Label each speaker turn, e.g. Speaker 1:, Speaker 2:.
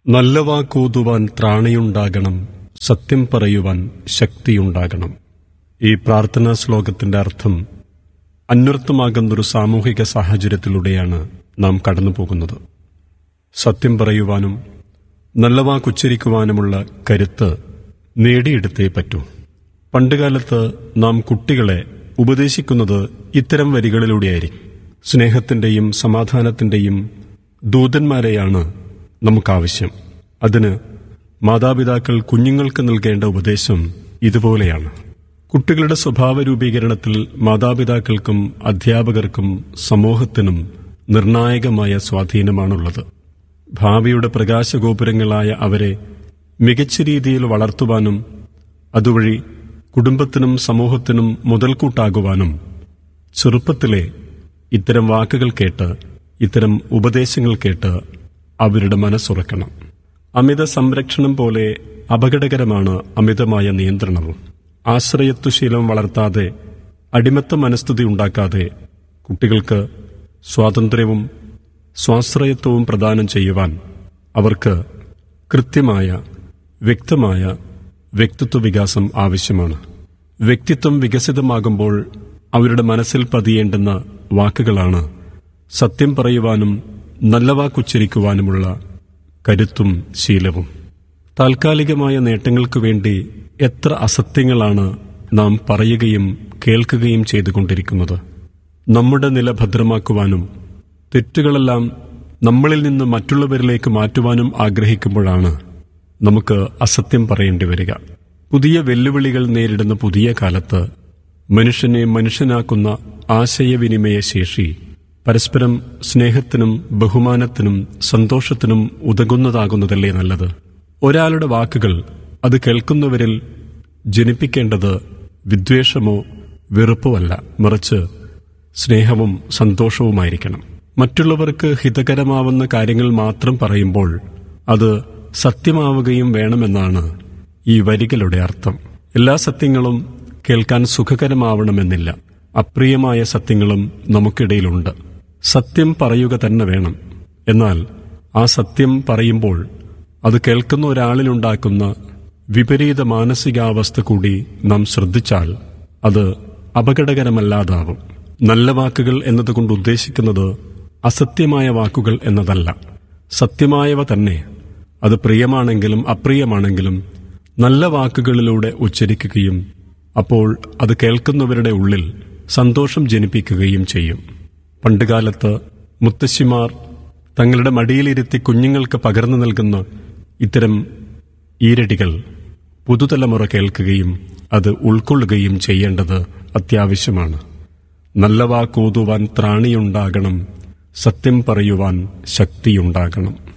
Speaker 1: നല്ല വാക്കൂതുവാൻ ത്രാണിയുണ്ടാകണം സത്യം പറയുവാൻ ശക്തിയുണ്ടാകണം ഈ പ്രാർത്ഥനാ ശ്ലോകത്തിന്റെ അർത്ഥം അന്വർത്ഥമാകുന്നൊരു സാമൂഹിക സാഹചര്യത്തിലൂടെയാണ് നാം കടന്നുപോകുന്നത് സത്യം പറയുവാനും നല്ല വാക്കുച്ചരിക്കുവാനുമുള്ള കരുത്ത് നേടിയെടുത്തേ പറ്റൂ പണ്ടുകാലത്ത് നാം കുട്ടികളെ ഉപദേശിക്കുന്നത് ഇത്തരം വരികളിലൂടെയായിരിക്കും സ്നേഹത്തിന്റെയും സമാധാനത്തിന്റെയും ദൂതന്മാരെയാണ് നമുക്കാവശ്യം അതിന് മാതാപിതാക്കൾ കുഞ്ഞുങ്ങൾക്ക് നൽകേണ്ട ഉപദേശം ഇതുപോലെയാണ് കുട്ടികളുടെ സ്വഭാവ രൂപീകരണത്തിൽ മാതാപിതാക്കൾക്കും അധ്യാപകർക്കും സമൂഹത്തിനും നിർണായകമായ സ്വാധീനമാണുള്ളത് ഭാവിയുടെ പ്രകാശഗോപുരങ്ങളായ അവരെ മികച്ച രീതിയിൽ വളർത്തുവാനും അതുവഴി കുടുംബത്തിനും സമൂഹത്തിനും മുതൽക്കൂട്ടാകുവാനും ചെറുപ്പത്തിലെ ഇത്തരം വാക്കുകൾ കേട്ട് ഇത്തരം ഉപദേശങ്ങൾ കേട്ട് അവരുടെ മനസ്സുറക്കണം അമിത സംരക്ഷണം പോലെ അപകടകരമാണ് അമിതമായ നിയന്ത്രണവും ആശ്രയത്വശീലം വളർത്താതെ അടിമത്ത മനസ്ഥിതി ഉണ്ടാക്കാതെ കുട്ടികൾക്ക് സ്വാതന്ത്ര്യവും സ്വാശ്രയത്വവും പ്രദാനം ചെയ്യുവാൻ അവർക്ക് കൃത്യമായ വ്യക്തമായ വ്യക്തിത്വ വികാസം ആവശ്യമാണ് വ്യക്തിത്വം വികസിതമാകുമ്പോൾ അവരുടെ മനസ്സിൽ പതിയേണ്ടുന്ന വാക്കുകളാണ് സത്യം പറയുവാനും നല്ല വാക്കുച്ചരിക്കുവാനുമുള്ള കരുത്തും ശീലവും താൽക്കാലികമായ നേട്ടങ്ങൾക്കു വേണ്ടി എത്ര അസത്യങ്ങളാണ് നാം പറയുകയും കേൾക്കുകയും ചെയ്തുകൊണ്ടിരിക്കുന്നത് നമ്മുടെ നില ഭദ്രമാക്കുവാനും തെറ്റുകളെല്ലാം നമ്മളിൽ നിന്ന് മറ്റുള്ളവരിലേക്ക് മാറ്റുവാനും ആഗ്രഹിക്കുമ്പോഴാണ് നമുക്ക് അസത്യം പറയേണ്ടി വരിക പുതിയ വെല്ലുവിളികൾ നേരിടുന്ന പുതിയ കാലത്ത് മനുഷ്യനെ മനുഷ്യനാക്കുന്ന ആശയവിനിമയ ശേഷി പരസ്പരം സ്നേഹത്തിനും ബഹുമാനത്തിനും സന്തോഷത്തിനും ഉതകുന്നതാകുന്നതല്ലേ നല്ലത് ഒരാളുടെ വാക്കുകൾ അത് കേൾക്കുന്നവരിൽ ജനിപ്പിക്കേണ്ടത് വിദ്വേഷമോ വെറുപ്പോ അല്ല മറിച്ച് സ്നേഹവും സന്തോഷവുമായിരിക്കണം മറ്റുള്ളവർക്ക് ഹിതകരമാവുന്ന കാര്യങ്ങൾ മാത്രം പറയുമ്പോൾ അത് സത്യമാവുകയും വേണമെന്നാണ് ഈ വരികളുടെ അർത്ഥം എല്ലാ സത്യങ്ങളും കേൾക്കാൻ സുഖകരമാവണമെന്നില്ല അപ്രിയമായ സത്യങ്ങളും നമുക്കിടയിലുണ്ട് സത്യം പറയുക തന്നെ വേണം എന്നാൽ ആ സത്യം പറയുമ്പോൾ അത് കേൾക്കുന്ന ഒരാളിലുണ്ടാക്കുന്ന വിപരീത മാനസികാവസ്ഥ കൂടി നാം ശ്രദ്ധിച്ചാൽ അത് അപകടകരമല്ലാതാവും നല്ല വാക്കുകൾ എന്നതുകൊണ്ട് ഉദ്ദേശിക്കുന്നത് അസത്യമായ വാക്കുകൾ എന്നതല്ല സത്യമായവ തന്നെ അത് പ്രിയമാണെങ്കിലും അപ്രിയമാണെങ്കിലും നല്ല വാക്കുകളിലൂടെ ഉച്ചരിക്കുകയും അപ്പോൾ അത് കേൾക്കുന്നവരുടെ ഉള്ളിൽ സന്തോഷം ജനിപ്പിക്കുകയും ചെയ്യും പണ്ടുകാലത്ത് മുത്തശ്ശിമാർ തങ്ങളുടെ മടിയിലിരുത്തി കുഞ്ഞുങ്ങൾക്ക് പകർന്നു നൽകുന്ന ഇത്തരം ഈരടികൾ പുതുതലമുറ കേൾക്കുകയും അത് ഉൾക്കൊള്ളുകയും ചെയ്യേണ്ടത് അത്യാവശ്യമാണ് നല്ല വാക്കൂതുവാൻ ത്രാണിയുണ്ടാകണം സത്യം പറയുവാൻ ശക്തിയുണ്ടാകണം